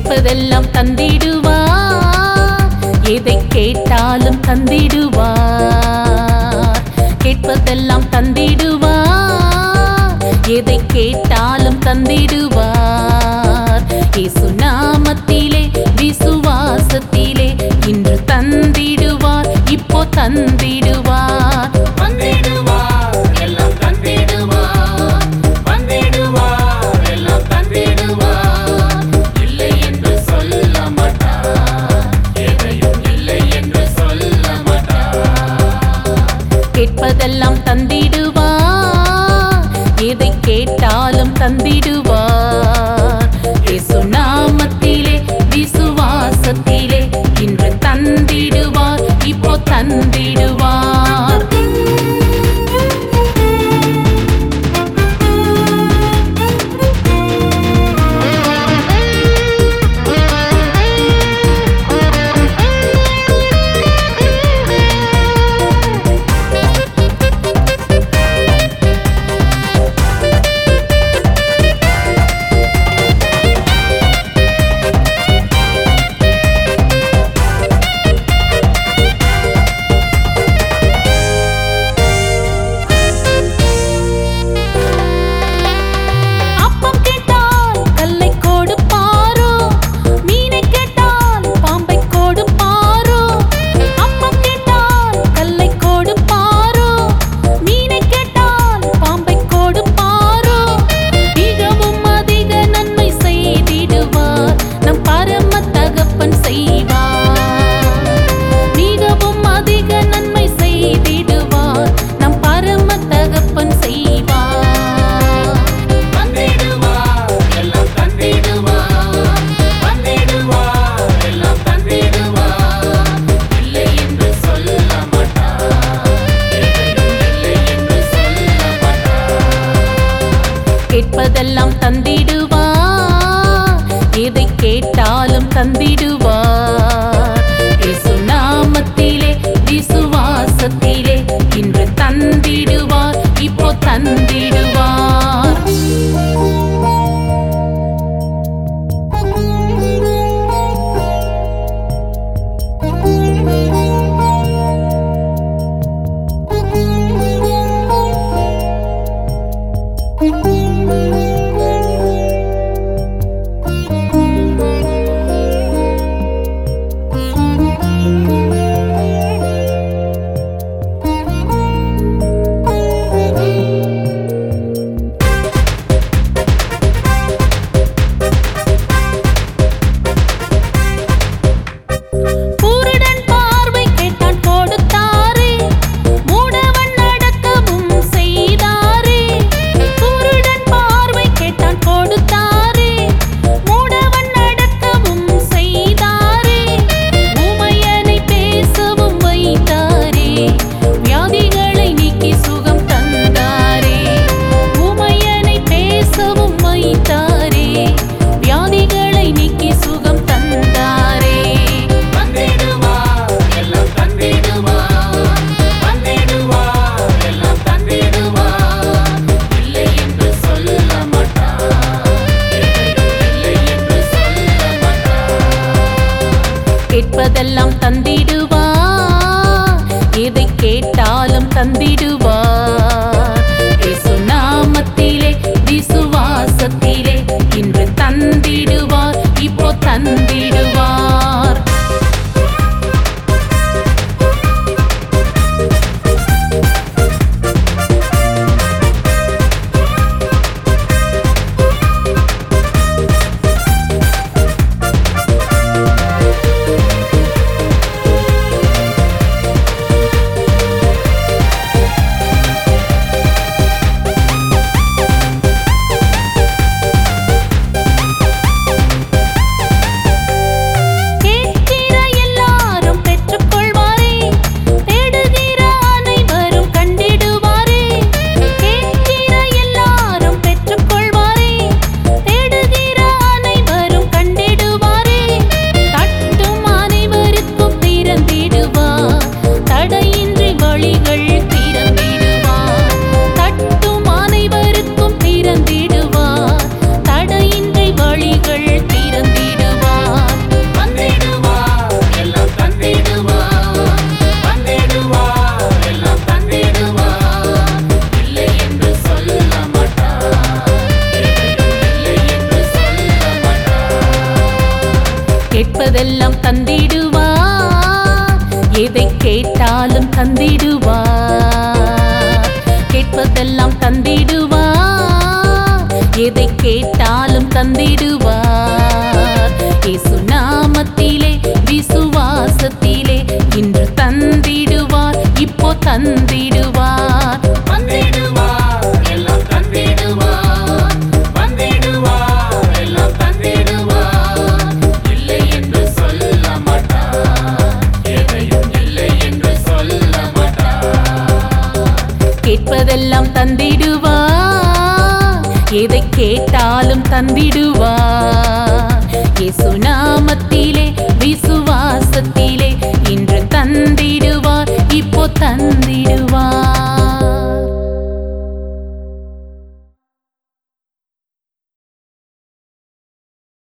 கேட்பதெல்லாம் தந்திடுவார் எதை கேட்டாலும் தந்திடுவார் கேட்பதெல்லாம் தந்திடுவார் எதை கேட்டாலும் தந்திடுவார் இயேசு நாமத்திலே விசுவாசத்திலே இன்று தந்திடுவார் இப்போ தந்திடுவார் வந்திடுவார் எல்லாம் தந்திடுவார் வந்திடுவார் எல்லாம் தந்திடுவார் இல்லை என்று சொல்ல மாட்டார் எதையும் இல்லை என்று சொல்ல மாட்டார் கேட்பதெல்லாம் தந்திடுவார் எதை கேட்டாலும் தந்திடுவார் இயேசு நாமத்திலே விசுவாசத்திலே இன்று தந்திடுவார் இப்போ தந்திடுவார் அப்பம் கேட்டால் கல்லை கொடுப்பாரோ மீனை கேட்டால் பாம்பை கொடுப்பாரோ அப்பம் கேட்டால் கல்லை கொடுப்பாரோ மீனை கேட்டால் பாம்பை கொடுப்பாரோ மிகவும் அதிக நன்மை செய்திடுவார் நம் பரம தகப்பன் செய்வார் மிகவும் அதிக நன்மை செய்திடுவார் நம் பரம தகப்பன் செய்வார் வந்திடுவார் எல்லாம் தந்திடுவார் வந்திடுவார் எல்லாம் தந்திடுவார் இல்லை என்று சொல்ல மாட்டார் எதையும் இல்லை என்று சொல்ல மாட்டார் கேட்பதெல்லாம் தந்திடுவார் எதை கேட்டாலும் தந்திடுவார் இயேசு நாமத்திலே விசுவாசத்திலே இன்று தந்திடுவார் இப்போ தந்திடுவார் கேட்பதெல்லாம் தந்திடுவார் எதை கேட்டாலும் தந்திடுவார் கேட்பதெல்லாம் தந்திடுவார் எதை கேட்டாலும் தந்திடுவார் இயேசு நாமத்திலே விசுவாசத்திலே இன்று தந்திடுவார் இப்போ தந்திடுவார் வந்திடுவார் எல்லாம் தந்திடுவார் வந்திடுவார் எல்லாம் தந்திடுவார் இல்லை என்று சொல்ல மாட்டார் எதையும் இல்லை என்று சொல்ல மாட்டார் கேட்பதெல்லாம் தந்திடுவார் எதை கேட்டாலும் தந்திடுவார் இயேசு நாமத்திலே விசுவாசத்திலே